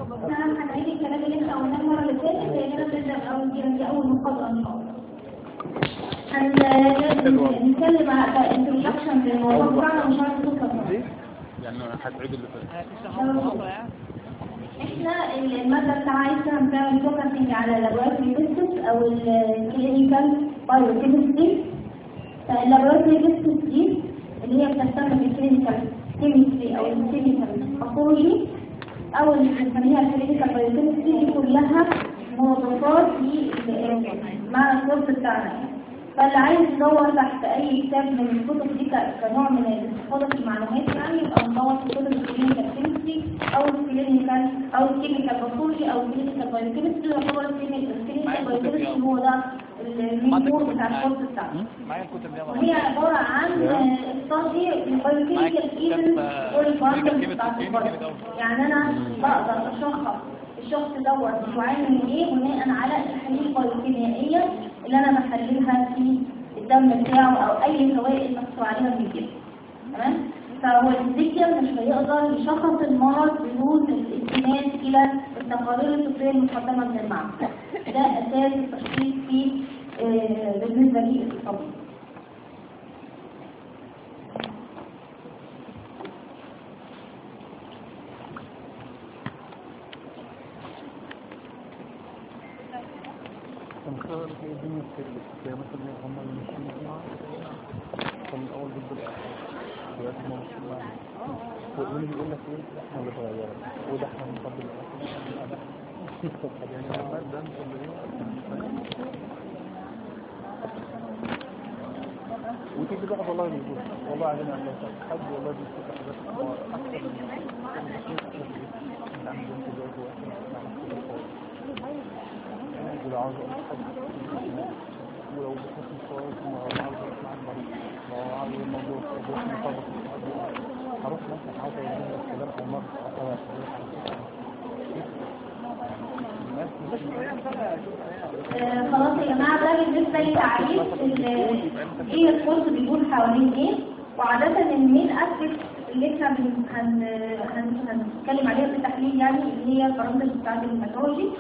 احنا هنعيد الكلام اللي احنا قلناه المره اللي فاتت لاننا بنبدا اول دي دي اول محاضره ان شاء الله هنتكلم على انترودكشن للموضوع بتاعنا مش عارف توصل يعني هتعيد اللي فات احنا المادة بتاعتنا بنعمل فوكسنج على اللابوراتوري تيستس او الكلينيكال بايوكيمستري اللابوراتوري تيستس دي اللي هي بتهتم بالكلينيكال كيمستري او الكلينيكال باثولوجي او اللي بنسميها الكلينيكال بايوكيمستري دي كلها موظفات في مع الكورس بتاعنا يعني. فاللي عايز يدور تحت اي كتاب من الكتب دي كنوع من الاستفاضه في المعلومات يعني يبقى ندور في كتب الكلينيكال كيمستري او الكلينيكال او الكيميكال باثولوجي او الكلينيكال بايوكيمستري يعتبر الكلينيكال بايوكيمستري هو ده المنظور بتاع الكورس بتاعنا معايا الكتب دي وهي عبارة عن استادي البايوكيميكال ايفنت والبارتنز بتاعت البارتنز يعني انا بقدر اشخص الشخص دوت بيعاني من ايه بناء على التحاليل البايوكيميائيه اللي انا بحللها في الدم بتاعه او اي سوائل محصور عليها من الجسم تمام فهو الفيزيكال مش هيقدر يشخص المرض بدون الاستناد الى التقارير الطبيه المقدمه من المعمل ده اساس التشخيص في آه، بالنسبه للطبيب مثلا هي الدنيا بتقلب زي مثلا هم اللي ماشيين معاها كان الاول ضد الاخر دلوقتي هم ماشيين معاها ومين بيقول لك ايه احنا اللي اتغيرنا وده احنا بنفضل طب يعني لما ده انت اللي وتيجي بقى والله بيقول والله علينا الله حد والله بيشوف حاجات اكثر من عند انت زي ولو عاوز ولو بحكم شوية ما عاوز اسمع المريض لو عاوز الموضوع موضوع مطابق هروح مثلا عاوز اقول الكلام او مرض او آه، خلاص يا جماعة ده بالنسبة لتعريف ال- ايه الكورس بيقول حوالين ايه وعادة المين اسبكت اللي احنا بن- هن- هن- هنتكلم عليها في التحليل يعني اللي هي البارامترز بتاعت الميثولوجي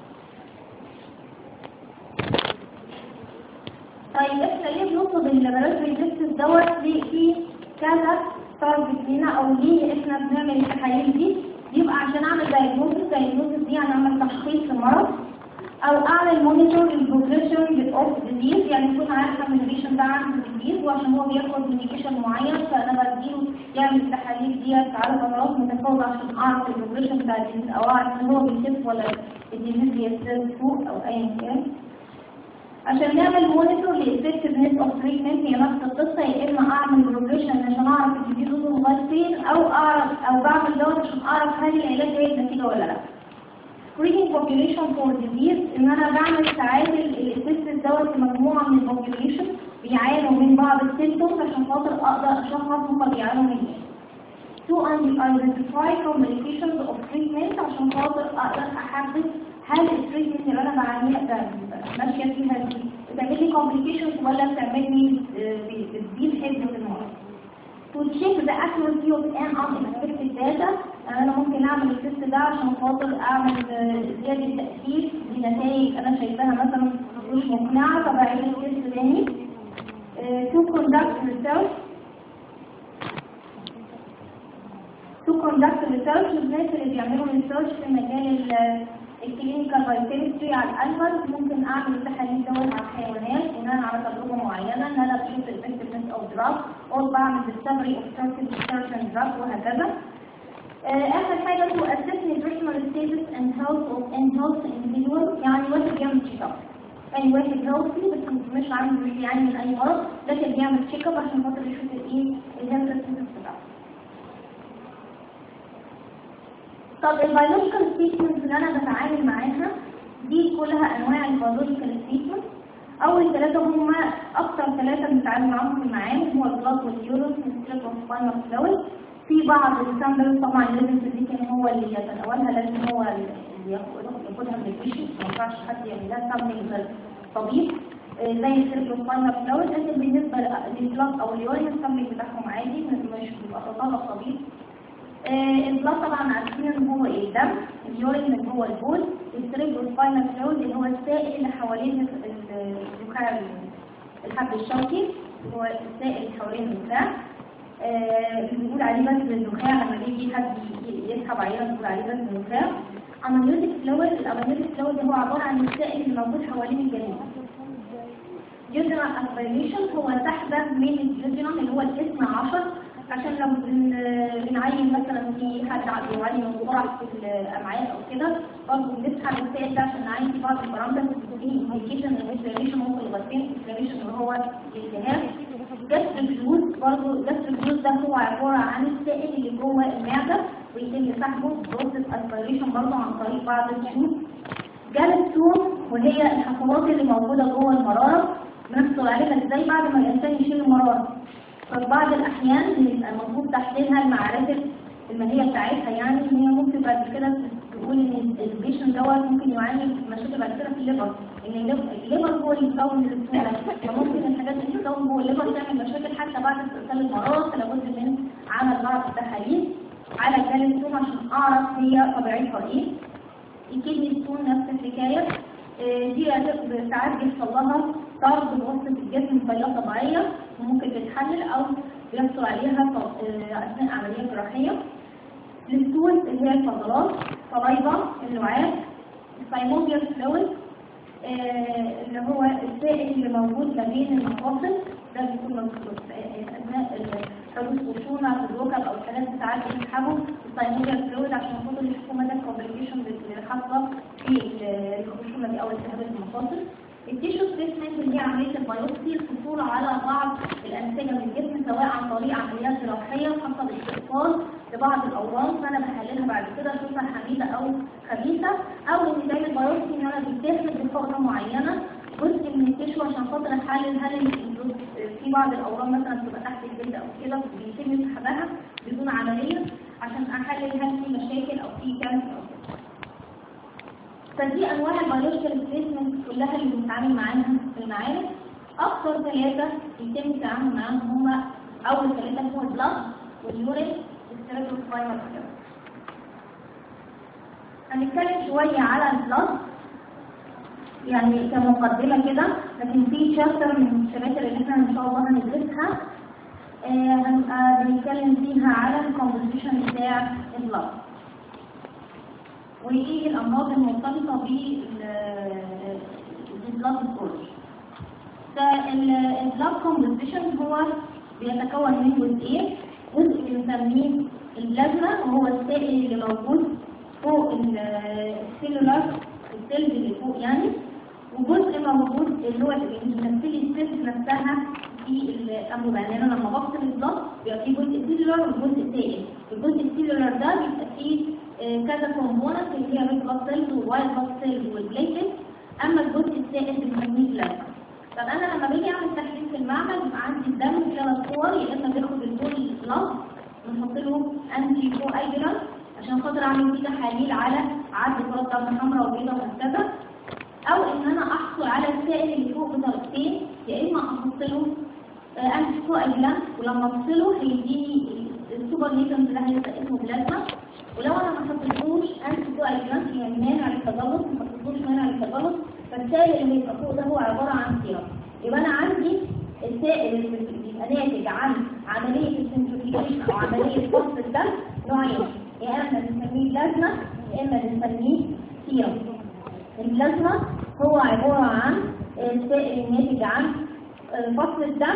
طيب احنا ليه بنطلب اللابوراتوري تيست دوت ليه في كذا تارجت لينا او ليه احنا بنعمل التحاليل دي بيبقى عشان اعمل دايجنوستس دايجنوستس دي يعني اعمل تشخيص المرض او اعمل مونيتور البروجريشن اوف ديزيز يعني يكون عارفه ان البيشنت ده عنده ديزيز وعشان هو بياخد ميديكيشن معين فانا بديله يعمل التحاليل ديت على فترات متفاوته عشان اعرف البروجريشن بتاع الديزيز او اعرف ان هو بيخف ولا الديزيز بيستر فوق او ايا كان عشان نعمل مونيتور للإفكتفنس اوف تريتمنت هي نفس القصة يا إما أعمل بروجريشن عشان أعرف الديزيز وصل لغاية فين أو أعرف أو بعمل دوت عشان أعرف هل العلاج جايب نتيجة ولا لأ. screening population for disease إن أنا بعمل ساعات الإفكتس دوت لمجموعة من البوبيوليشن بيعانوا من بعض السيمتومز عشان خاطر أقدر أشخص هما بيعانوا من إيه. to identify complications of treatment عشان خاطر أقدر أحدد هل التريتمنت اللي انا بعملها ده ماشيه فيها دي بتعمل لي complications ولا بتعمل لي آه، بتزيد حده المرض to check the accuracy of an unexpected data يعني انا ممكن اعمل التست ده عشان خاطر اعمل آه، زياده تاكيد لنتائج انا شايفاها مثلا مش مقنعه فبعيد التست تاني آه، to conduct research to conduct research الناس اللي بيعملوا research في مجال ال- الكلينيكال بايوكيمستري على الانفر ممكن اعمل التحاليل دوت على الحيوانات بناء على تجربه معينه ان انا بشوف الافكتفنس اوف دراج او بعمل ديسكفري اوف سيرتن دراج وهكذا آه، اخر حاجه هو assess nutritional status and health of and health individual يعني واحد بيعمل تشيك اب اي واحد هيلثي بس مش عنده مش بيعاني من اي مرض لكن بيعمل تشيك اب عشان خاطر يشوف الايه الهيلث ستاتس بتاعته طب البيولوجيكال ستيتمنت اللي انا بتعامل معاها دي كلها انواع البيولوجيكال ستيتمنت اول ثلاثه هم اكتر ثلاثه بنتعامل معاهم في المعامل هو البلاد واليورين والستريب والسباينال فلويد في بعض السامبلز طبعا لازم الفيزيكال هو اللي يتناولها لازم هو اللي ياخد- ياخدها من البيشنت ما ينفعش حد يعمل لها سامبلنج غير طبيب آه، زي الستريب والسباينال فلويد لكن بالنسبه للبلاد او اليورين السامبلنج بتاعهم عادي مش بيبقى تطلب طبيب آه البلاد طبعا عارفين ان هو ايه الدم اليورين اللي هو البول السيريبروسباينال فلويد اللي هو السائل اللي حوالين الذكاء الحبل الشوكي هو السائل اللي حوالين الذكاء آه بنقول عليه بس النخاع لما بيجي حد يسحب عينه بنقول عليه بس النخاع امنيوتيك فلويد الامنيوتيك فلويد هو عباره عن السائل اللي موجود حوالين الجنين جدرال اسبيريشن هو سحبه من الجدرال اللي هو الاسم 10 عشان لو بن- بنعين مثلا في حد بيعاني من قرح في الامعاء او كده برضه بنسحب السائل ده عشان نعين في بعض البرامتر في انديكيشن الاسبيريشن ممكن يغطين الاسبيريشن اللي هو الالتهاب جسر الجلوس برضه جسر الجلوس ده هو عباره عن السائل اللي جوه المعده ويتم سحبه بروسس اسبيريشن برضه عن طريق بعض الجلوس جالستون وهي الحصوات اللي موجودة جوه المرارة بنحصل عليها ازاي بعد ما الإنسان يشيل المرارة ففي بعض الأحيان بيبقى المفروض تحليلها المعرفة الماهية بتاعتها يعني إن هي ممكن بعد كده تقول إن البيشن دوت ممكن يعاني من مشاكل بعد كده في الليفر إن الليفر الليفر هو اللي بيكون السهولة فممكن الحاجات اللي بتكون جوه الليفر تعمل مشاكل حتى بعد استئصال المرارة فلابد من عمل بعض التحاليل على الجالستون عشان أعرف هي طبيعتها إيه الكدني ستون نفس الحكاية آه، دي هتبقى ساعات بيحصل لها طرد بوسط الجسم بطريقة طبيعية وممكن تتحلل أو بيحصل عليها ط- آه، أثناء عملية جراحية الستول اللي هي الفضلات صليبة اللعاب السايموبيال فلويد اللي هو السائل اللي موجود ما بين المفاصل ده بيكون موجود في- اثناء حدوث خشونه في الركب او الحاجات دي ساعات بيسحبوا الساينوبيال فلويد عشان خاطر يشوفوا مدى الكومبليكيشن اللي حاصله في الخشونه دي او التهاب المفاصل التيشو ستريتمنت اللي هي عمليه البيوبسي الحصول على بعض الانسجه من الجسم سواء عن طريق عمليات جراحيه حسب الاستئصال لبعض الاورام فانا بحللها بعد كده اشوفها حميده او خبيثه او ان دايما البيوبسي ان انا بتاخد بحقنه معينه جزء من التيشو عشان خاطر احلل هل ال- في بعض الاورام مثلا بتبقى تحت الجلد او كده بيتم سحبها بدون عمليه عشان احلل هل في مشاكل او في كانسر او كده فدي انواع البيولوجيكال ستيتمنت كلها اللي بنتعامل معاها في المعارف اكثر ثلاثه يتم التعامل معاهم هم اول ثلاثه هو البلاد واليورين والسيريبروسباينال فلويد هنتكلم شويه على البلاد يعني كمقدمه كده لكن في شابتر من الشباتر اللي احنا ان شاء الله هندرسها آه، هنبقى بنتكلم فيها على الكومبوزيشن بتاع البلاد وايه الامراض المرتبطه بالبلاد ستورج فالبلاد كومبوزيشن هو بيتكون من جزئين جزء بنسميه البلازما وهو السائل اللي موجود فوق السيلولار السيلز اللي فوق يعني وجزء موجود اللي هو اللي بيمثل السيلز نفسها في الانبوبه يعني انا لما بفصل الضغط بيبقى فيه جزء سيلولار وجزء سائل الجزء السيلولار ده بيبقى فيه آه، كذا كومبوننت اللي هي ريد بلاد سيلز ووايت بلاد سيلز والبليتد اما الجزء السائل بنسميه بلازما طب انا لما باجي اعمل تحليل في المعمل بيبقى عندي الدم في ثلاث صور يا اما باخد البول بلاد بنحط له انتي كو ايجرال عشان خاطر اعمل فيه تحاليل على عدد كرات دم حمراء وبيضاء وهكذا او ان انا احصل على السائل اللي فوق بطريقتين يا اما احط له انتي كو ايجرال ولما افصله هيديني السوبر نيتنز ده هيبقى اسمه بلازما ولو انا ما حطيتلوش انتي كو ايجرال يعني مانع للتجلط ما حطيتلوش مانع للتجلط فالسائل اللي هيبقى فوق ده هو عباره عن سيرم يبقى انا عندي السائل اللي بيبقى ناتج عن عمليه السنترفيوجن او عمليه فصل الدم نوعين يا اما بنسميه بلازما يا اما بنسميه سيرم البلازما هو عباره عن السائل الناتج عن فصل الدم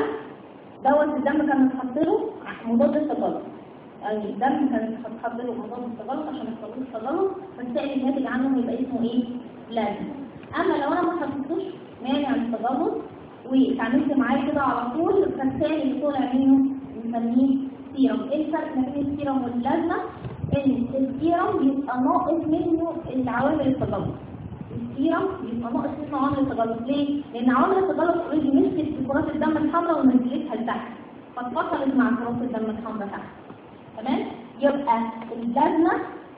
دوت الدم كان متحط له مضاد التجلط يعني الدم كان متحط له مضاد التجلط عشان يحصل له التجلط فالسائل الناتج عنه يبقى اسمه ايه؟ بلازما اما لو انا ما حطيتوش مانع للتجلط واتعاملت معاه كده على طول فالسائل اللي طالع منه بنسميه سيرم ايه الفرق ما بين السيرم والبلازما ان السيرم بيبقى ناقص منه العوامل التجلط السيرم بيبقى ناقص منه عوامل التجلط ليه؟ لان عوامل التجلط اوريدي مسكت في كرات الدم الحمراء ونزلتها لتحت فاتفصلت مع كرات الدم الحمراء تحت تمام؟ يبقى البلازما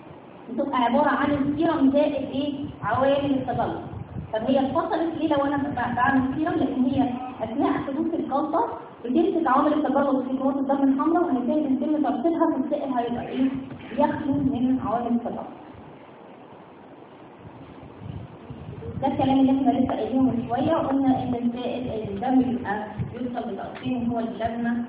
بتبقى عبارة عن السيرم زائد ايه؟ عوامل التجلط طب هي اتفصلت ليه لو انا ب- بعمل سيرم لان هي اثناء حدوث الجلطه بتمسك عوامل التجلط في كرات الدم الحمراء وهيتم يتم ترسيلها في السائل هيبقى ايه؟ يخلو من عوامل التضخم ده الكلام اللي احنا لسه قايلينه من شويه وقلنا ان الزائد الدم بيبقى بيوصل لتقسيم هو البلازما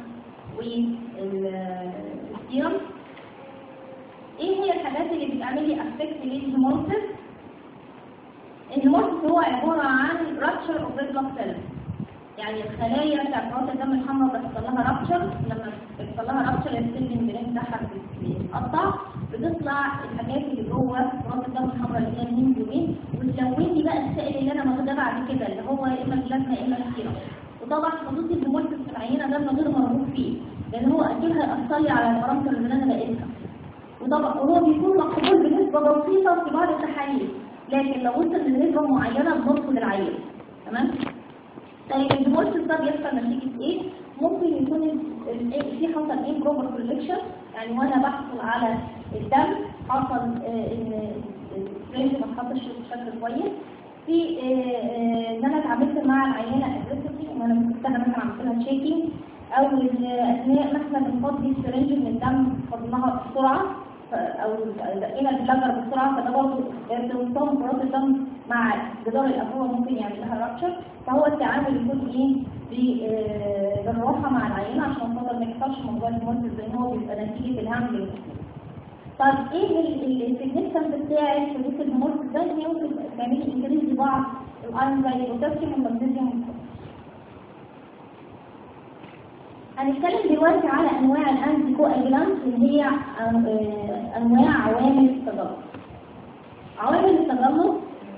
والسيرم ايه هي الحاجات اللي بتعمل لي افكت للهيموسيس الهيموسيس هو عباره عن رابشر اوف ريد بلاد سيلز يعني الخلايا بتاعت كرات الدم الحمراء بيحصل لها رابشر لما بيحصل لها رابشر السيل ممبرين بتاعها بيتقطع بتطلع الحاجات اللي جوه كرات الدم الحمراء اللي هي الهيموجلوبين وتلون لي بقى السائل اللي انا واخداه بعد كده اللي هو يا اما البلازما يا اما السيرم وطبعا حدوث الهيموسيس في العينه ده من غير مرغوب فيه لان هو اكيد هيأثر لي على البارامتر اللي انا لقيتها وطبعا وهو بيكون مقبول بنسبه بسيطه في بعض التحاليل لكن لو وصل لنسبه معينه بنرفض العينه تمام طيب الهيموسيس ده بيحصل نتيجه ايه ممكن يكون ال- ال- في حصل ايه بروبر كولكشن يعني وانا بحصل على الدم حصل آه، ان الفريش ما اتحطش بشكل كويس في آه، آه، ان انا اتعاملت مع العينه اجريسفلي ان انا مسكتها مثلا عملت لها شيكينج او إن اثناء ما احنا بنفضي السرنج من الدم فضلناها بسرعه ف- او دقينا البلجر بسرعه فده برضه ارتباط كرات الدم مع جدار الافواه ممكن يعمل لها رابشر فهو التعامل يكون ايه ب- آه، بالراحه مع العينه عشان خاطر ما يحصلش موضوع المنتج زي ما هو بيبقى نتيجه الهاندلنج طب ايه السيجنفكانس بتاع حدوث الهرمون ده ان هي ممكن تعمل انكريز لبعض الايرون زي البوتاسيوم والمغنيسيوم هنتكلم دلوقتي على انواع الانتي كواجلانت اللي هي آه، انواع عوامل التجلط عوامل التجلط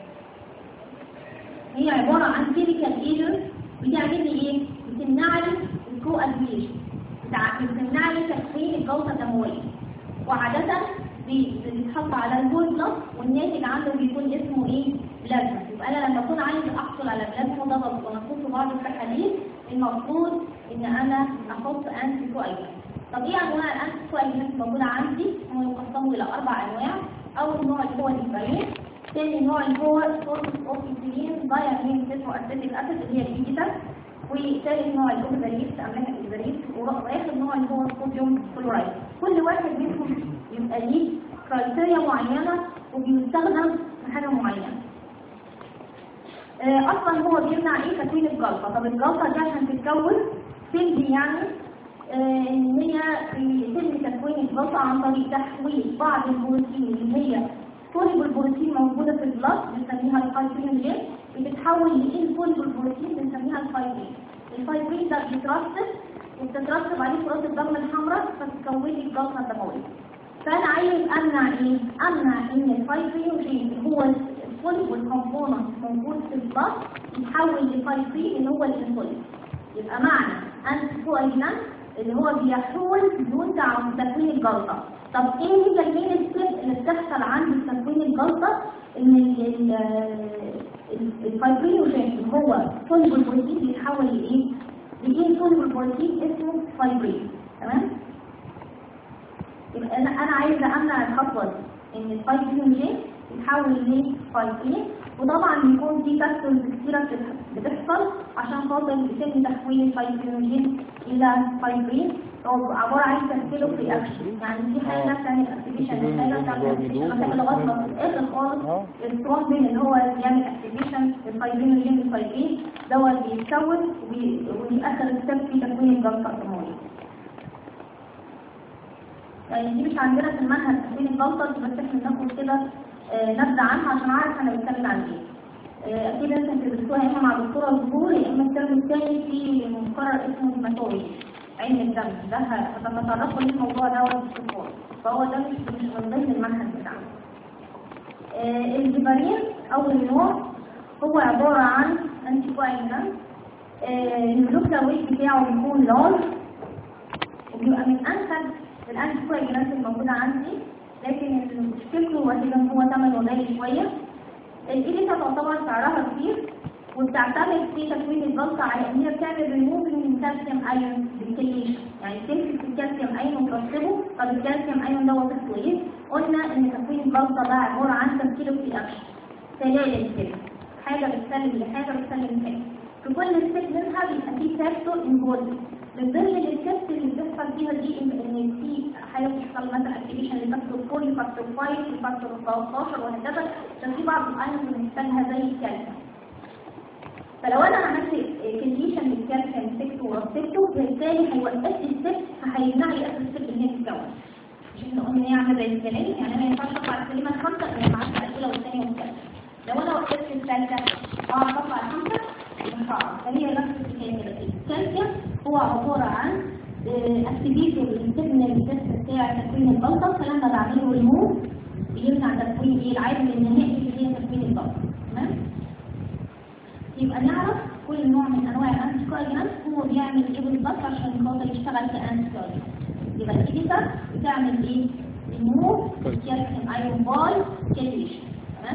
هي عباره عن كيميكال ايجنت بتعمل لي ايه بتمنع لي الكواجليشن بتمنع لي تكوين الجلطه الدمويه وعادة بي- بيتحط على الجول بلس والناتج عنده بيكون اسمه ايه؟ بلازما يبقى انا لما اكون عايز احصل على بلازما ده ببقى مطلوب في بعض التحاليل المفروض ان انا احط انتي كواجلانت طب ايه انواع الانتي كواجلانت موجوده عندي؟ هم يقسموا الى اربع انواع اول نوع اللي هو الهيبرين ثاني نوع اللي هو سورس اوف ايثيلين دايامين تيترو اسيتيك اسيد اللي هي الديجيتال وثالث نوع الاوكزاليت املاح الاوكزاليت واخر نوع اللي هو الصوديوم كلورايد كل واحد منهم يبقى ليه كرايتيريا معينه وبيستخدم في حاجه معينه آه، اصلا هو بيمنع ايه تكوين الجلطه طب الجلطه دي عشان تتكون سيلز يعني آه، ان هي بيتم تكوين الجلطه عن طريق تحويل بعض البروتين اللي هي سوليبل بروتين موجوده في البلاد بنسميها الفايبرين جين بتتحول لانفوليبل بروتين بنسميها الفايبرين الفايبرين ده بيترسب وبتترسب عليه كرات الدم الحمراء فتكون لي الجلطه الدمويه فانا عايز امنع ايه امنع ان الفايبرين جين اللي هو السوليبل كومبوننت موجود في البلاد يتحول لفايبرين اللي هو الانسولين يبقى معنى انتي كواجلانت اللي هو بيحول ينتج عن تكوين الجلطه طب ايه هي المين ستيب اللي بتحصل عند تكوين الجلطه ان ال- ال- ال- الفايبرينوجين اللي هو سوليبل بروتين بيتحول لايه لايه سوليبل بروتين اسمه فايبرين تمام يبقى انا انا عايزه امنع الخطوه دي ان الفايبرينوجين يتحول لفايبرين وطبعا بيكون في فاكتورز كتيره بتح- بتحصل عشان خاطر يتم تحويل الفايبرينوجين الى فايبرين هو عباره عن تركيبه في اكشن يعني في حاجه بتعمل اكتيفيشن حاجه بتعمل اكتيفيشن حاجه لغايه ما في الاخر خالص اه الثرومبين اللي هو بيعمل اكتيفيشن الفايبرينوجين الفايبرين دوت بيتكون وبي- ودي اخر ستيب في تكوين الجلطه الدمويه يعني دي مش عندنا في المنهج تكوين الجلطه دي بس احنا بناخد كده آه، نبذه عنها عشان اعرف انا بتكلم عن ايه آه، اكيد انتوا بتدرسوها يا اما مع دكتوره زهور يا اما الترم الثاني في مقرر اسمه هيماتولوجي علم الدم ده ه- هتتطرقوا للموضوع ده باستفاضه فهو ده مش مش من ضمن المنهج بتاعنا آه، الجبارين اول نوع هو عباره عن انتي كواجلانت المولكيولر ويت بتاعه بيكون لارج وبيبقى من انسب الانتي كواجلانت الموجوده عندي لكن مشكلته الوحيده ان هو ثمنه غالي شويه الإليتا تعتبر سعرها كتير وبتعتمد في تكوين الجلطة على ان هي بتعمل ريموفنج من كالسيوم ايون ديكيشن يعني تمسك الكالسيوم ايون وترسبه طب الكالسيوم ايون دوت اسمه ايه؟ قلنا ان تكوين الجلطة ده عبارة عن تمثيل في اكشن سلالم كده حاجة بتسلم لحاجة بتسلم لحاجة في في كل ستيب منها بيبقى فيه فاكتور انفولد من ضمن الستيبس اللي بتحصل فيها دي ان إن في حاجه بتحصل مثلا اكتيفيشن لفاكتور 4 لفاكتور 5 لفاكتور 13 وهكذا عشان في بعض الايونز بنحتاجها زي الكالسيوم فلو انا عملت كليشن للكالسيوم سكت ورصدته بالتالي هيوقف لي السكت فهيمنع لي اخر السكت ان هي تتكون مش احنا قلنا ان هي عامله زي الكلام يعني انا ما ينفعش اطلع الكلمه الخامسه انا ما اعرفش الاولى والثانيه والثالثه لو انا وقفت الثالثه اه اطلع الخامسه مش هعرف فهي نفس الحكايه كده الكالسيوم هو عباره عن اكتيفيتور للسيجنال تيست بتاع تكوين البلطه فلما بعمله ريموف بيمنع تكوين ايه العامل النهائي اللي هي تكوين البلطه تمام يبقى نعرف كل نوع من انواع الانتي كواجلانت هو بيعمل ايه بالظبط عشان خاطر يشتغل كانتي كواجلانت يبقى الايديتا بتعمل ايه ريموف كالسيوم ايون باي كاليشن تمام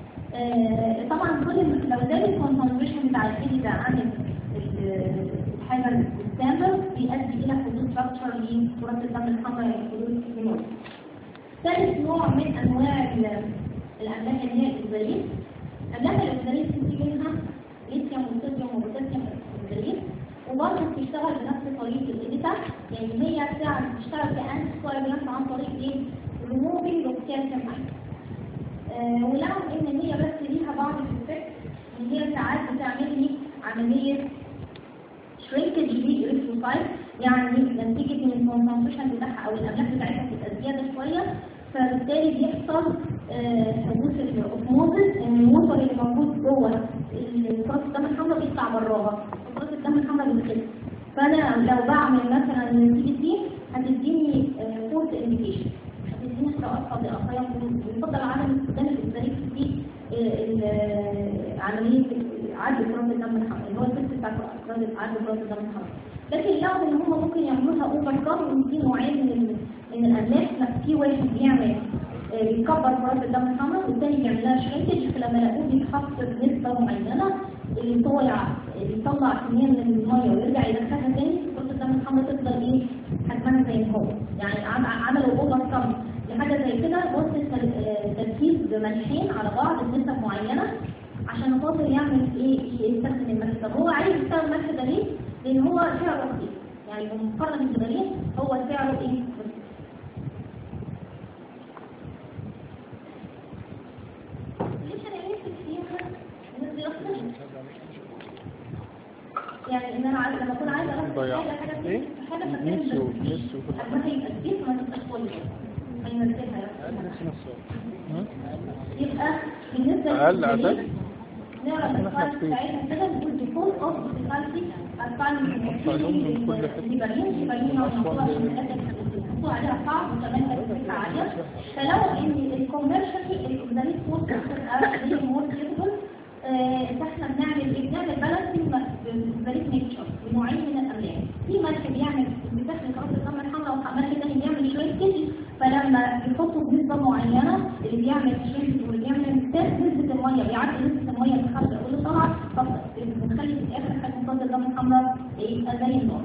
آه طبعا كل لو زاد الكونسنتريشن بتاع الايديتا عن ال- الحاجه الستاندرد بيؤدي الى حدوث ستراكشر لكرات الدم الحمراء حدوث هيموز ثالث نوع من انواع ال- الاملاح اللي هي الازالين املاح الازالين في منها ليثيوم وصوديوم وبوتاسيوم الازالين وبرضه بتشتغل بنفس طريقه الايديتا يعني هي بتاع بتشتغل كانتي كواجلانت عن طريق ايه؟ ريموفينج اوف كالسيوم ايون ولو ان هي بس ليها بعض الافكت ان هي ساعات بتعمل لي عمليه شرينكج للإريثروسايت يعني نتيجة إن الكونسنتريشن بتاعها أو الأملاح بتاعتها بتبقى زيادة شوية فبالتالي بيحصل آه، حدوث الأوسموزس إن الوتر اللي موجود جوه كرات الدم الحمراء بيطلع براها كرات الدم الحمراء بتخف فأنا لو بعمل مثلا سي بي سي هتديني فورت انديكيشن هتديني قراءات خاطئة فيفضل عدم استخدام الإنسولين في آه، ال- آه، عملية عدل كرات الدم الحمراء اللي هو التست بتاع كرات عدل كرات الدم الحمراء لكن لو ان هم ممكن يعملوها اوفر كار في نوعين من ال- من الاملاح لا في واحد بيعمل آه، بيكبر كرات الدم الحمراء والتاني بيعمل لها شرينكج فلما يلاقوه بيتحط بنسبه معينه اللي طالع اللي يطلع كميه من الميه ويرجع يدخلها تاني كرات الدم الحمراء تفضل ايه حجمها زي ما هو يعني عم- عملوا اوفر كار لحاجه زي كده وصل تل- آه، تركيز بملحين على بعض بنسب معينه عشان خاطر يعمل ايه يستخدم الملح طب هو عايز يستخدم الملح ده ليه؟ لان هو سعره رخيص يعني بمقارنه بالجبلين هو سعره ايه؟ رخيص. ليش انا نفسي فيها نفسي اكتر يعني ان انا عايزه لما اكون عايزه اركز ضيع. حاجه حاجه إيه؟ حاجه نفسي و- نفسي وكل حاجة. حاجه يبقى كتير ما تبقاش كويسه هينزلها هم؟ يبقى بالنسبه أقل للجبلين، عدد؟ نعرف إحنا الفرق حاطين. بتاعتها كده نقول ديفولت اوف ديفالتي الفعل الفعلون من كل حتة. الليبرين الليبرين لو نقطوها في الحاجات اللي بتحطوها عليها صعب وكمان تكلفة عالية فلو ان الكوميرشال الاكزاليت فود بتبقى هي مور كيرفل فاحنا بنعمل ايه؟ بنعمل بالانسنج بالاكزاليت ميكشر بنوعين من الاملاح في ملح بيعمل بيدخل كرات الدم الحمراء وملح تاني بيعمل شرينكج فلما يحطوا بنسبة معينة اللي بيعمل شرينكج واللي بيعمل ستات نسبة المية بيعدي نسبة المية اللي خارجة واللي طالعة فبنخلي في الآخر حجم كرات الدم الحمراء يبقى زي النار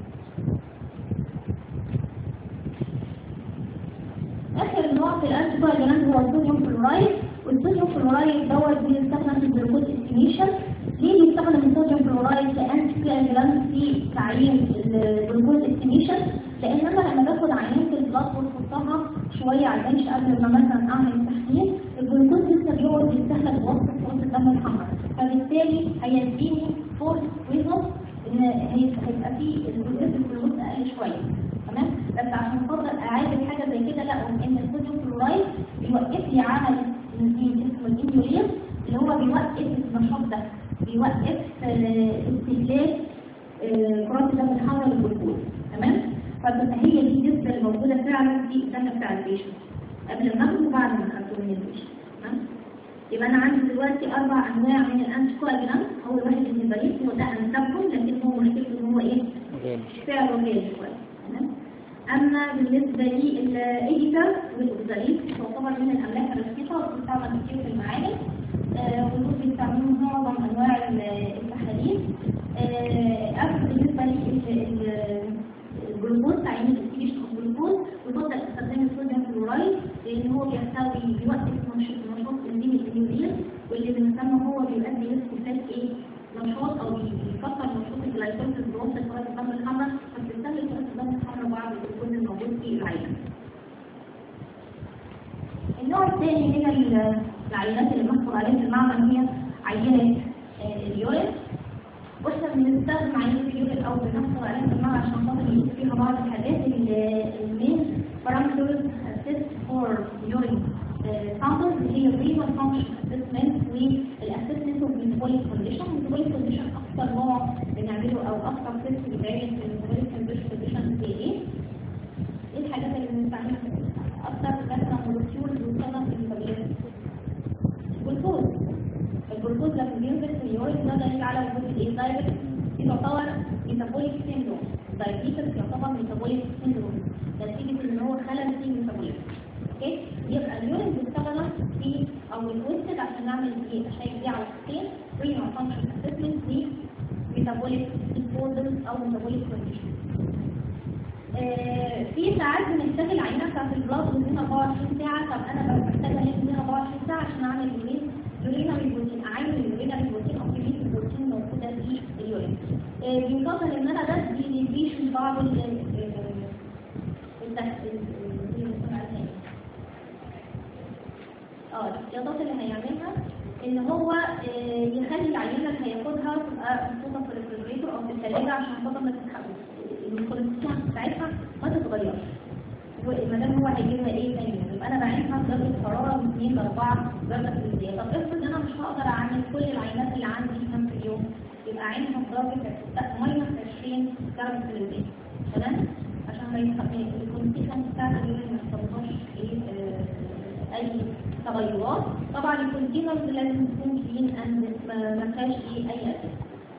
آخر نوع في الأنتي كواجلانت هو الصوديوم فلورايد والصوديوم فلورايد دوت بيستخدم في الجلوكوز استيميشن ليه بيستخدم الصوديوم فلورايد كأنتي كواجلانت في تعيين الجلوكوز استيميشن لأن أنا لما باخد عينة البلاد واحطها شوية على البنش قبل ما مثلا أعمل التحليل الجلوكوز لسه بيقعد يستهلك وسط كرات الدم الحمراء فبالتالي هيديني فورس ريزلت إن هي- هيبقى فيه الجلوكوز الجلوكوز أقل شوية تمام بس عشان خاطر اعالج حاجه زي كده لا ان الصوديوم كلورايد بيوقف لي عمل انزيم اسمه الانيولين اللي هو بيوقف النشاط ده بيوقف آه، استهلاك آه، كرات الدم الحمراء للجلوكوز تمام فبتبقى هي دي النسبه الموجوده فعلا في الدم بتاع البيشنت قبل ما اخده وبعد ما اخده من البيشنت تمام يبقى انا عندي دلوقتي اربع انواع من الانتي كواجلانت اول واحد الهيباريت هو ده انسبهم لكن هو مشكلته ان هو ايه غالي سعره غالي شوية تمام أما بالنسبة للإيديتا والأوزاليت تعتبر من الأملاح الرخيصة وبتستعمل كتير في المعادن آه، ودول بيستعملوا معظم أنواع ال- التحاليل آه، أما بالنسبة للجلوكوز تعيين الاكتيفيشن اوف جلوكوز وتفضل استخدام الصوديوم كلورايد لأن هو بيحتوي بيوقف نشاط نشاط انزيم الانيولين واللي بنسمى هو بيؤدي لاستهلاك ايه؟ نشاط او بيكسر نشاط الجلايكوزيس بوسط كرات الدم الحمراء فبتستهلك كرات الدم الحمراء بعد الجلوكوز الموجود في العينه. النوع الثاني من العينات اللي بنحصل عليها في المعمل هي عينه آه، اليورين واحنا بنستخدم عينه اليورين او بنحصل عليها في المعمل عشان خاطر نقيس فيها بعض الحاجات المين بارامترز اسيست فور يورين samples اللي هي renal function assessment والاسسمنت اوف metabolic condition metabolic condition اكثر نوع بنعمله او اكثر تيست بيتعمل في metabolic condition هي ايه؟ ايه الحاجات اللي بنستعملها اكثر مثلا مولكيول بيستخدم في الميتابوليزم الجلوكوز الجلوكوز لما بينزل في اليورين ده دليل على وجود الايه دايبيتس دي تعتبر ميتابوليك سيندروم دايبيتس يعتبر ميتابوليك سيندروم نتيجه ان هو خلل في الميتابوليزم اوكي يبقى اليورين بيستخدم في او الويستد عشان نعمل ايه اشياء دي على حاجتين رينال فانكشن اسسمنت دي ميتابوليك ديسوردرز او ميتابوليك كونديشن آه، في ساعات بنحتاج العينه بتاعت البلاد من 24 ساعه طب انا ببقى محتاجه ليه من 24 ساعه عشان اعمل يورين يورينال بروتين اعين اليورينال بروتين او كميه البروتين موجوده في اليورين آه، بيفضل ان انا بدي ديفيشن بعض ال اه الاحتياطات اللي هيعملها ان هو آه، يخلي العينه اللي هياخدها تبقى محطوطه في الريفريجريتور او في الثلاجه عشان خاطر ما تتحولش الكوليسترول بتاعتها ما تتغيرش وما دام هو هيجيبها ايه تاني يبقى انا بعينها بدرجه حراره من 2 ل 4 درجه سلسيه طب افرض انا مش هقدر اعمل كل العينات اللي عندي في نفس اليوم يبقى عينها بدرجه ماينس 20 درجه سلسيه تمام عشان ما يتخبي الكونسيشن بتاعت اليوم ما يحصلهاش ايه آه، اي تغيرات طبعا الكونتينرز لازم تكون كلين اند ما فيهاش ايه اي اساس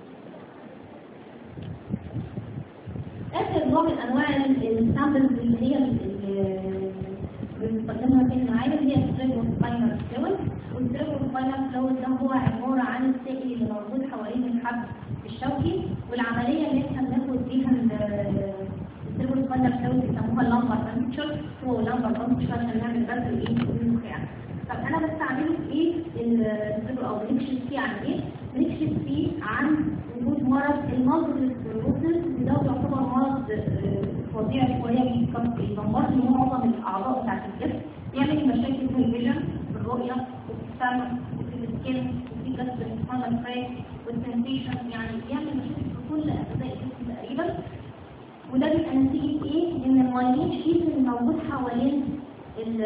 آخر نوع من أنواع السامبلز اللي هي اللي بنستخدمها في المعامل هي السيرفو سباينال فلويد والسيرفو سباينال فلويد ده هو عبارة عن السائل اللي موجود حوالين الحبل الشوكي والعملية اللي احنا بناخد بيها السيرفو سباينال فلويد بيسموها اللامبر بانكشر هو لامبر بانكشر عشان نعمل بس الايه النخاع طب انا بستعمله في ايه السيرفو او بنكشف فيه عن ايه؟ بنكشف فيه عن وجود مرض المالتيبل سكلروسيس وده يعتبر مرض آه، فظيع شويه بيدمر لي معظم الاعضاء بتاعت الجسم يعمل مشاكل في الفيجن في الرؤيه وفي السمع وفي السكين وفي جسم السبانال فراك والسنسيشن يعني بيعمل مشاكل في كل اجزاء الجسم تقريبا وده بيبقى نتيجه ايه؟ ان المايلين شيت اللي موجود حوالين ال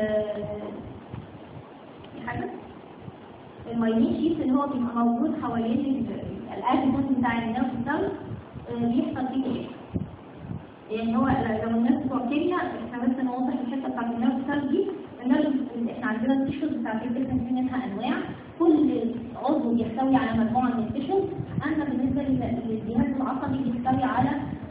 في حاجه المايلين شيت اللي هو بيبقى موجود حوالين الاجهزه بتاع النيرف سيل بيحصل فيه ايه؟ يعني هو لو الناس بتوع كيمياء احنا بس نوضح الحته بتاعت النيرف سيل دي النيرف احنا عندنا التيشوز بتاعت الجسم في منها انواع كل عضو بيحتوي على مجموعه من التيشوز اما بالنسبه لل- للجهاز العصبي بيحتوي على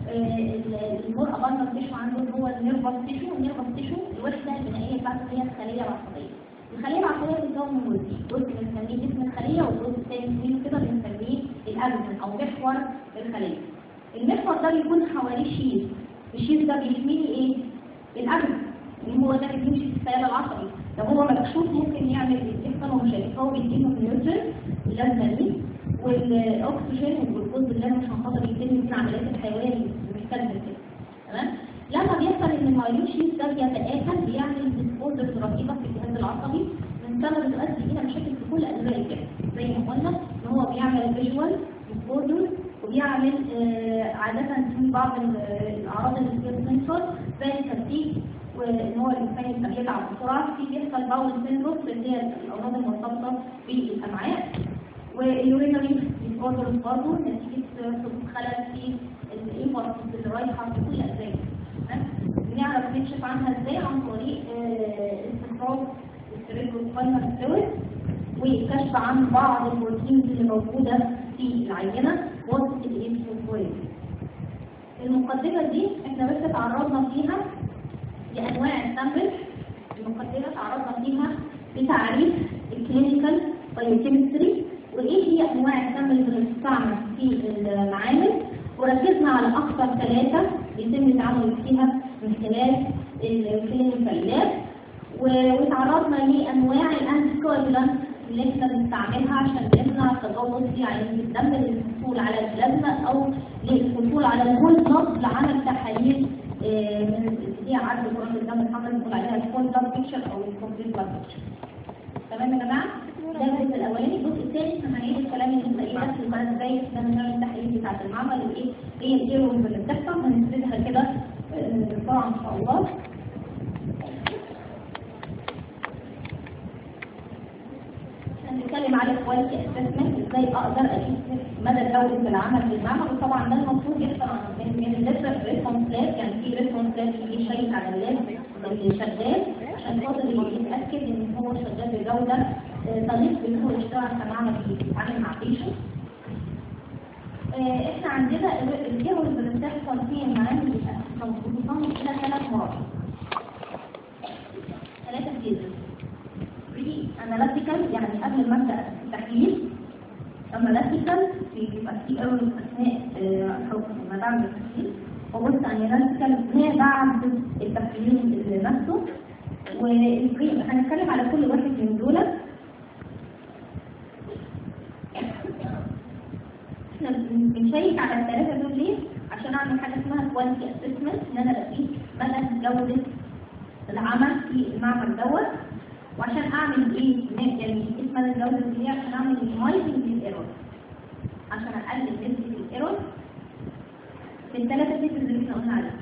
المور اباندر تيشو عنده هو النيرفس تيشو النيرفس تيشو الوحده البنائيه بتاعته هي الخليه العصبيه الخليه العصبيه بتتكون من جزئين جزء بنسميه جسم الخليه والجزء الثاني منه كده بنسميه الابدن او محور الخليه المحور ده بيكون حواليه شيز الشيز ده بيحمي لي ايه الابدن اللي هو ده اللي بيمشي في الخيال العصبي لو هو مكشوف ممكن يعمل يحصل له مشاكل هو بيديله النيوترين اللازمه دي والاكسجين والجلوكوز اللازم عشان خاطر يتم في العمليات الحيويه اللي محتاجه كده تمام لما بيحصل ان المايلوشيز ده بيتآكل بيعمل ديسبوردرز رهيبه في الجهاز العصبي من ثمن تؤدي الى مشاكل في كل اجزاء الجسم زي ما قلنا ان هو بيعمل فيجوال ديسبوردرز وبيعمل آه عاده في بعض ال- الاعراض اللي فيها سنسور زي الترتيب وان هو الانسان يبقى يتعب بسرعه في بيحصل باول سيندروم اللي هي الامراض المرتبطه بالامعاء واليورينري ديسوردرز برضه نتيجه حدوث خلل في الانفورس اللي رايحه في كل اجزاء تمام؟ بنعرف نكشف عنها ازاي عن طريق آه، استخراج السيريبروسباينال فلويد والكشف عن بعض البروتينز اللي موجوده في العينه وسط الانفلويد المقدمه دي احنا بس تعرضنا فيها لانواع السامبل المقدمه تعرضنا فيها لتعريف الكلينيكال بايوكيمستري وايه هي انواع السامبل اللي بتستعمل في المعامل وركزنا على اكثر ثلاثه يتم التعامل فيها من خلال الكلينيكال لاب وتعرضنا لانواع الانتي كوagulants اللي احنا بنستعملها عشان نمنع تجاوز تجوز في عينة الدم للحصول على البلازما أو للحصول على الهول بلاد لعمل تحاليل آه، من هي عدد كرات الدم الحمراء بنقول عليها الهول بلاد بيكشر أو الكومبليت بلاد بيكشر تمام يا جماعة؟ ده الجزء الأولاني الجزء الثاني احنا هنعيد الكلام اللي انت ايه بس المرة ازاي احنا بنعمل التحاليل بتاعة المعمل وايه ايه الايرورز اللي بتحصل هنفردها كده آه، بسرعة ان شاء الله هنتكلم على كواليتي اسسمنت ازاي اقدر اقيس مدى جوده العمل في المعمل وطبعا ده المفروض يحصل من من الديفرنت ريسبونس لاب يعني في ريسبونس لاب يجي يشيك على اللاب اللي شغال عشان خاطر يتاكد ان هو شغال بجوده آه، تليق بان هو يشتغل كمعمل بيتعامل مع بيشنت احنا عندنا الايرورز اللي بتحصل في المعامل بتنقسم الى ثلاث مراحل ثلاثه فيزز بري اناليتيكال يعني قبل ما ابدا التحليل اناليتيكال بيبقى في ايرورز اثناء آه، حكم ما بعد التحليل وبص اناليتيكال ما بعد التحليل نفسه والبري هنتكلم على كل واحد من دول احنا بنشيك على الثلاثه دول ليه؟ عشان اعمل حاجه اسمها كواليتي اسسمنت ان انا بقيس مدى جوده العمل في المعمل دوت وعشان اعمل ايه ن- يعني اسم مدى الجوده دي عشان اعمل مينيمايزنج للايرور عشان اقلل نسبه الايرور في الثلاثه فيترز اللي احنا قلنا عليها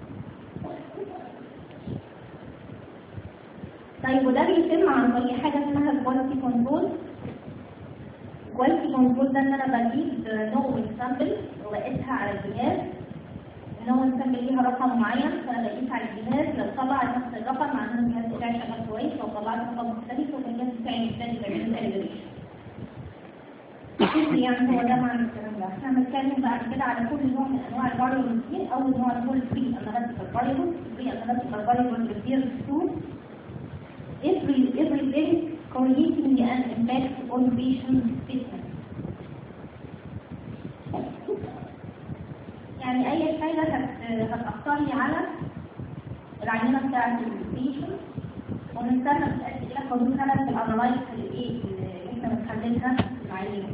طيب وده بيتم عن طريق حاجه اسمها كواليتي كنترول كواليتي كنترول ده ان انا بجيب نوع من سامبل واقيسها على الجهاز نوع السامبل ليها رقم معين فانا بقيس على الجهاز لو طلع نفس الرقم معناه ان الجهاز بتاعي شغال كويس لو طلعت رقم مختلف يبقى الجهاز بتاعي محتاج يعمل كاليبريشن يعني هو ده معنى الكلام ده احنا هنتكلم بعد كده على كل نوع من انواع الفاريبلز دي اول نوع اللي هو الفري اناليتيكال فاريبلز الفري اناليتيكال فاريبلز refers to every everything creating an impact on patient fitness يعني اي حاجه هت- هتاثر لي على العينه بتاعت البيشنت ونستنى تتاكد لك حدود خلل في الانالايز الايه اللي احنا بنحللها في العينه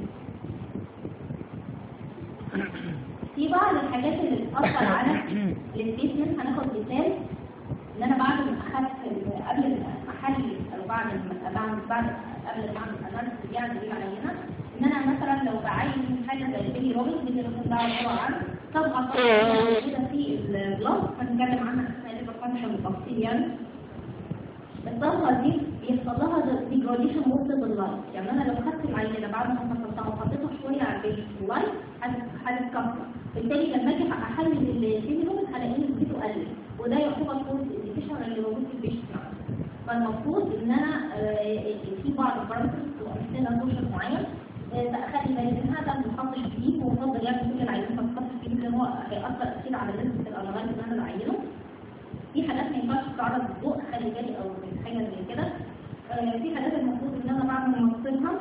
في بعض الحاجات اللي بتاثر على الستيتمنت هناخد مثال ان انا بعد ما اخدت ال- قبل ما احلل او بعد ما بعد بعد قبل ما اعمل اناليسيس يعني دي العينه ان انا مثلا لو بعين حاجه زي البيلي روبن دي اللي ده عباره عن طبقه طبقه كده في البلاد هنتكلم عنها اثناء الليفر فانكشن بالتفصيل يعني الطبقه دي بيحصل لها ديجراديشن وسط اللايت يعني انا لو خدت العينه بعد ما فصلتها وحطيتها شويه على البيت اللايت هتتكسر بالتالي لما اجي احلل البيلي روبن هلاقي نسبته قلت وده يعتبر كود الانديكيشن اللي موجود في البيشنت فالمفروض ان انا آه، في بعض البارامترز بتبقى محتاجه سوشيال معين آه، اخلي بالي منها ده ما بحطش جديد وافضل يعني كل العينات ما تحطش جديد لان هو هيأثر اكيد على نسبه الاناليز اللي انا بعينه في حاجات ما ينفعش تتعرض للضوء خلي بالي او من حاجه زي كده آه، في حاجات المفروض ان انا بعد ما افصلها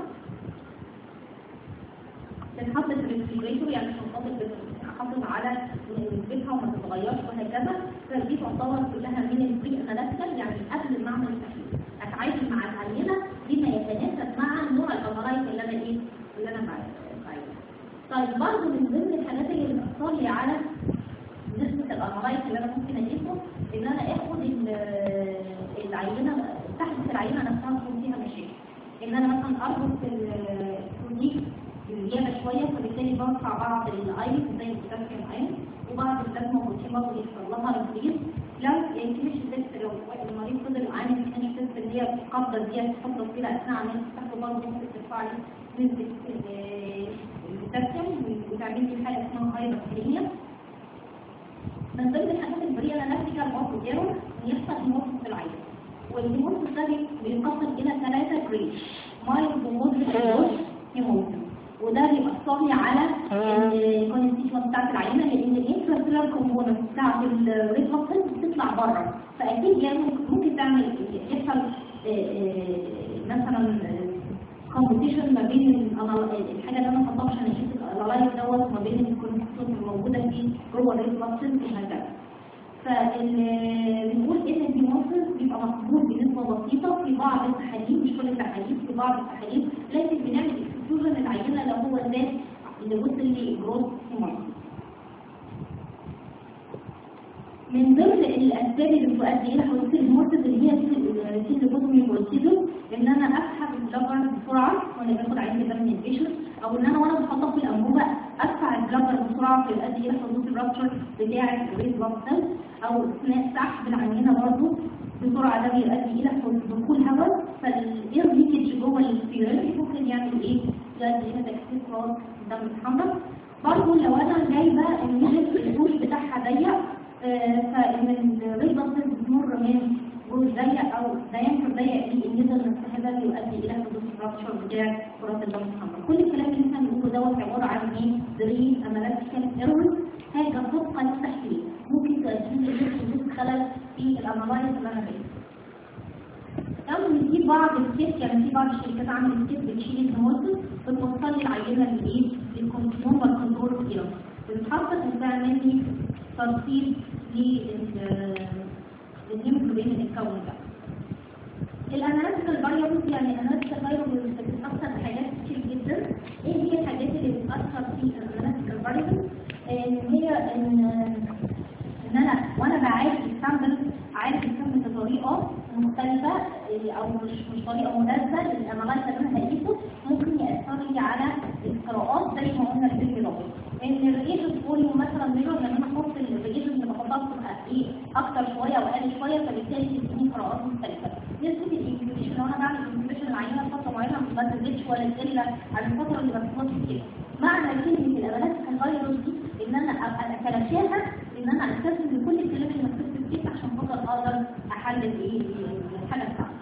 تتحط في الريفريجريتور يعني عشان خاطر احافظ على نسبتها وما تتغيرش وهكذا فدي تعتبر كلها من البري اناليتيكال يعني قبل ما اعمل التحليل اتعامل مع العينه بما يتناسب مع نوع الامرايت اللي انا ايه اللي انا بعينها طيب برضه من ضمن الحاجات اللي بتأثر لي على نسبة الأمرايت اللي أنا ممكن أجيبه إن أنا آخد ال- العينة تحت العينة نفسها تكون فيها مشاكل إن أنا مثلا أربط الكونيك بالزيادة شوية فبالتالي برفع بعض الأيس زي البوتاسيوم أيون وبعض البلازما بروتين برضه بيحصل لها ريبليس لو يعني مش تيست لو المريض فضل عامل كان تيست اللي هي القبضة دي تحط كده أثناء عملية التحت برضه ممكن ترفع لي نسبة ال- البوتاسيوم وتعمل لي حاجة اسمها هايبركليميا من ضمن الحاجات البريئة أنا نفسي الموقف ايرور إن يحصل هيموسيس في العين والهيموسيس ده بينقسم إلى ثلاثة جريد مايلد ومودريت ووش هيموسيس وده بيأثر لي على الكونستيتوشن بتاعت العينة لأن الانترسيلر كومبوننت بتاعت الريد بلاد بتطلع بره فأكيد يعني ممكن تعمل يحصل آه، آه، مثلا كومبيتيشن ما بين الأنا- الحاجه اللي انا حطاها عشان اشوف اللايف دوت ما بين الكونستيتوشن الموجوده فيه جوه الريد بلاد سيلز وهكذا فبنقول ان الهيموسيس بيبقى مقبول بنسبه بسيطه في بعض التحاليل مش كل التحاليل في بعض التحاليل لكن بنعمل اكسكلوجن اكسكلوجن العينه لو هو الذات اللي وصل لجروث هيموريج من ضمن الاسباب اللي بتؤدي الى حدوث المرتد اللي هي السيلوبوتومي بروسيدور ان انا اسحب البلبر بسرعه وانا باخد عين دم من البيشنت او ان انا وانا بحطها في الانبوبه ادفع البلبر بسرعه فيؤدي الى حدوث الرابتشر بتاع الريد بلاد سيل او اثناء سحب العينه برضه بسرعه ده بيؤدي الى دخول هواء فالاير ليكج جوه السيرين ممكن يعمل ايه؟ يؤدي الى تكسير خلاص الدم الحمراء برضه لو انا جايبه النيجل البوش بتاعها ضيق آه، فان الريد بلاد سيل بتمر من جزء ضيق او دايمتر ضيق للنيزل نفسها ده بيؤدي الى حدوث الرابشر بتاع كرات الدم الحمراء كل الكلام اللي احنا بنقوله دوت عباره عن ايه؟ دريم اناليتيكال ايرور حاجه طبقا للتحليل ممكن تؤدي لحدوث خلل في الانالايز اللي انا بيه او ان في بعض الكيس يعني في بعض الشركات عملت كيس بتشيل الهيموسيس بتوصل لي العينه لايه؟ للكنترول كنترول سيرم بتتحط وتعمل لي ترتيب للهيموجلوبين المتكون ده الاناليتيكال فاريبلز يعني الاناليتيكال فاريبلز بتتاثر بحاجات كتير جدا ايه هي الحاجات اللي بتاثر في الاناليتيكال فاريبلز ان هي ان ان انا وانا بعالج السامبل عالج السامبل بطريقه مختلفه إيه، او مش مش طريقه مناسبه للاناليز اللي انا هقيسه ممكن ياثر لي على القراءات زي ما قلنا في الفيديو ان الريجن فوليوم مثلا ميجر لما انا احط الريجن اللي بحطها بتبقى ايه اكتر شويه واقل شويه فبالتالي بتديني قراءات مختلفه نسبه الانكيوبيشن لو انا بعمل انكيوبيشن العينه لفتره معينه ما تزيدش ولا تقل عن الفتره اللي بتخلص فيها معنى كلمه الامانات الفيروس دي ان انا ابقى اتلاشاها ان انا استخدم كل الكلام اللي مكتوب في الكيس عشان خاطر اقدر احلل ايه الحاله بتاعتي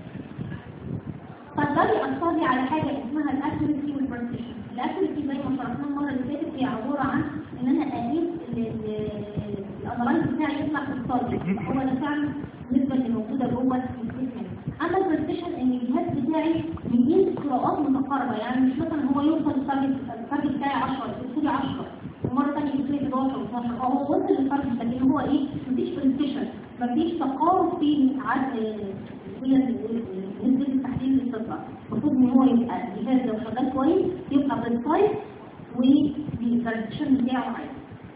فده بيأثر لي على حاجه اسمها الاكيورسي والبرسيشن الاكيورسي زي ما شرحناه المره اللي فاتت هي عباره عن ان انا اقيس الانالايز بتاعي يطلع في الصادق هو ده فعلا النسبه اللي موجوده جوه السيستم اما البرسيشن ان الجهاز بتاعي بيقيس قراءات متقاربه يعني مش مثلا هو يوصل للتارجت التارجت بتاعي 10 يقول لي 10 ومره ثانيه يقول لي 11 و12 اه هو وصل للتارجت لكن هو ايه مفيش برسيشن مفيش تقارب في عدد هي نسبة التحليل اللي بتطلع المفروض ان هو يبقى الجهاز لو شغال كويس يبقى بالسايز والبرزنتيشن بتاعه عالي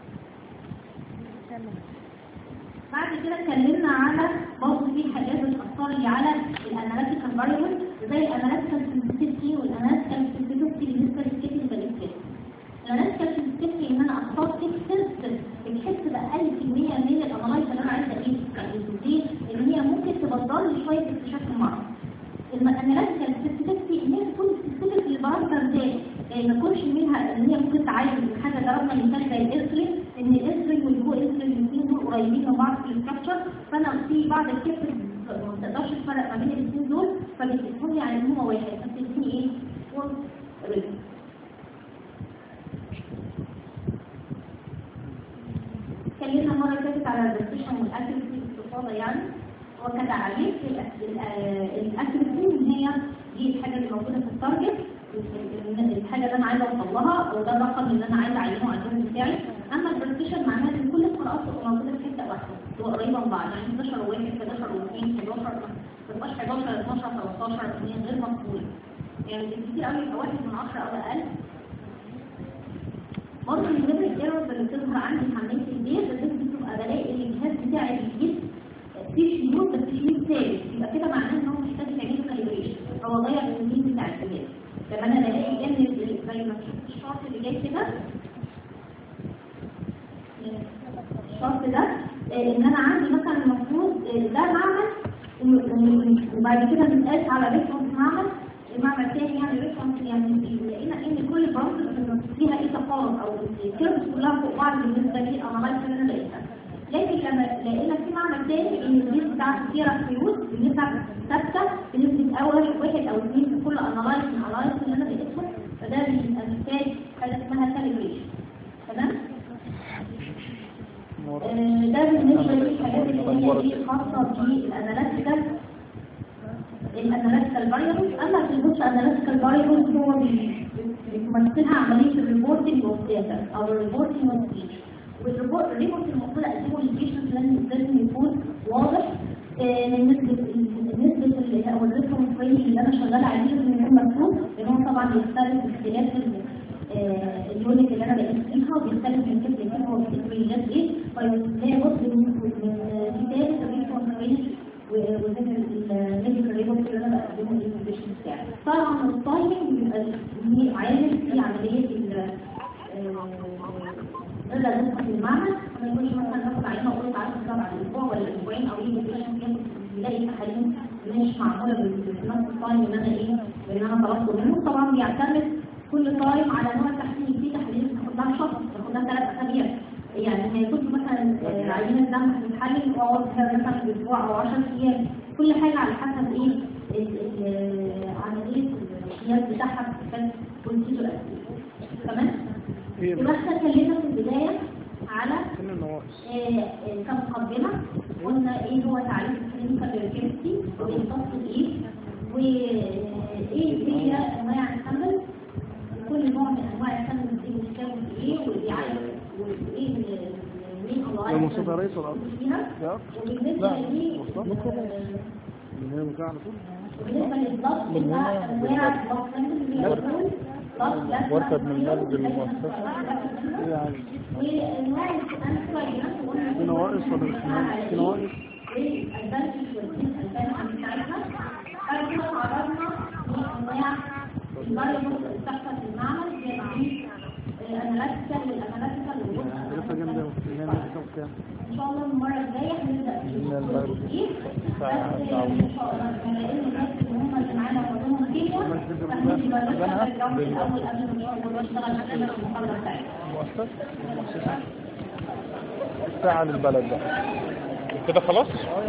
بعد كده اتكلمنا على برضه في حاجات بتأثر لي على الاناليتيكال فاريبل زي الاناليتيكال سنسيتيفيتي والاناليتيكال سنسيتيفيتي بالنسبه للكيس بالكيس الاناليتيكال سنسيتيفيتي ان انا اختار تكسس بتحس باقل كميه من الانالايز اللي انا عايزه اقيسه دي ان هي ممكن تبطل لي شويه اكتشاف المرض الاناليتيكال سنسيتيفيتي ان هي تكون سبيسيفيك للبارامتر ده يعني ما يكونش منها ان هي ممكن تعالج حاجه ضربنا مثال زي الانسولين ان الانسولين والجو انسولين الاثنين دول قريبين من بعض في الاستراكشر فانا في بعض الكيسز ما تقدرش تفرق ما بين الاثنين دول فبتقول لي على ان هو واحد فبتديني ايه؟ فول ريزن اتكلمنا المره اللي فاتت على الديسكشن والاكيورسي باستفاضه يعني وكتعريف الاكيورسي ان هي دي الحاجه اللي موجوده في التارجت الحاجه اللي انا عايزه اوصل لها وده الرقم اللي انا عايزه اعينه على الجهاز بتاعي اما البرزنتيشن معناها ان كل القراءات تبقى موجوده في حته واحده تبقى قريبه من بعض يعني 11 و1 11 و2 11 ما تبقاش 11 12 13 2 غير مقبوله يعني بالكتير قوي يبقى واحد من 10 او اقل برضه من ضمن الايرورز اللي بتظهر عندي في عمليه البيت بس بتبقى بلاقي ان الجهاز بتاعي بيجيب في شيوط بس شيوط ثابت يبقى كده معناه ان هو محتاج تعمل كاليبريشن هو ضيع التمرين بتاع الجهاز لما انا بلاقي ان زي ما شفت الشرط اللي جاي كده الشرط ده آه، ان انا عندي مثلا المفروض آه، ده معمل و- وبعد كده بنقاس على ريفرنس معمل المعمل الثاني يعني ريفرنس يعني لقينا ان كل برامج فيها ايه تفاوت او الكيرفز كلها فوق بعض بالنسبه للاناليز اللي انا لقيتها لكن لما لقينا في معمل تاني ان النسبه بتاعت السيرة فيوز بنسبه ثابته بنسبه اول واحد او اثنين في كل اناليز من الاناليز اللي انا لقيتهم فده بيبقى محتاج حاجه اسمها كاليبريشن تمام؟ آه، ده بالنسبه للحاجات اللي هي دي خاصه بالاناليتيكال الاناليتيكال فاريبلز اما في البوست اناليتيكال فاريبلز هو بي- بيمثلها عمليه الريبورتنج والداتا او الريبورتنج والسبيتش والريبورت الريبورت المفروض اقدمه للبيشنت لازم لازم يكون واضح آه، نسبه نسبه اللي او الريفرنس رينج اللي انا شغاله عليه لازم يكون مكتوب لان هو طبعا طبعا بيختلف باختلاف ال- آه، اليونت اللي انا بقيس فيها وبيختلف من كيف لكيف هو بيتكلم ايه فزي جزء من من كتاب الريس كونفرنس وذكر الميديكال ريبورت اللي انا بقدمه للبيشنت بتاعي طبعا التايمنج بيبقى ليه عامل في عمليه ال نقدر ندخل في المعمل ما يكونش مثلا ناخد عينه وقلت تعالى تطلع بعد اسبوع ولا اسبوعين او يجي البيشنت ياخد يلاقي تحاليل مش معموله بنفس التايم اللي انا ايه اللي انا طلبته منه طبعا بيعتمد كل تايم على نوع التحليل في تحاليل بتاخد لها شهر بتاخد لها ثلاث اسابيع يعني ما يكونش مثلا آه، عينه دم هتتحلل واقعد فيها مثلا اسبوع او 10 ايام كل حاجه على حسب ايه ال- ال- عمليه القياس بتاعها كان بروسيجر تمام ايه يبقى احنا اتكلمنا في البدايه على كل النواقص آه، آه، كمقدمة قلنا ايه هو تعريف الكلينيكال ريكيرسي وبيتصل ايه وايه هي انواع السامبل كل نوع من انواع السامبل دي بتتكون في ايه وايه عارف وايه ال- مين يا مصطفى رئيس الأرض فيها يا وبالنسبة لي مصطفى آه، من هنا مكان على طول بالنسبة للضغط من بتاع هنا انواع الضغط اللي هي الضغط ضغط واركب من بلد المؤسسة ايه يعني وانواع الانفراجينات في نواقص ولا مش نواقص؟ في نواقص والادفانتج والديسادفانتج بتاعتها بعد كده تعرضنا لانواع الفاريبلز اللي بتحصل في المعمل زي العميل الاناليتيكال والاناليتيكال دراسة جامدة وفيها كام كام ان شاء الله المره الجايه هنبدا في من البلد. التوثيق. بس ان شاء الله بما ان الناس اللي هم اللي معانا معظمهم كيمياء فاحنا نبقى نشتغل الجو الاول قبل ما نشتغل نشتغل في المحاضره بتاعتنا مؤسسة مؤسسة ساعة للبلد بقى كده خلاص؟